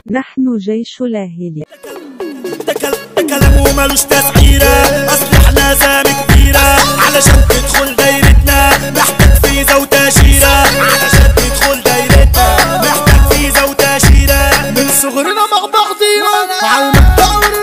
نحن جيش لاهلي ده كل- ده كلام ومالوش تسعيرة اصل احنا زامي كبيرة علشان تدخل دايرتنا محتاج فيزا وتأشيرة علشان تدخل دايرتنا محتاج فيزا وتأشيرة من صغرنا مع بعضينا على المبدأ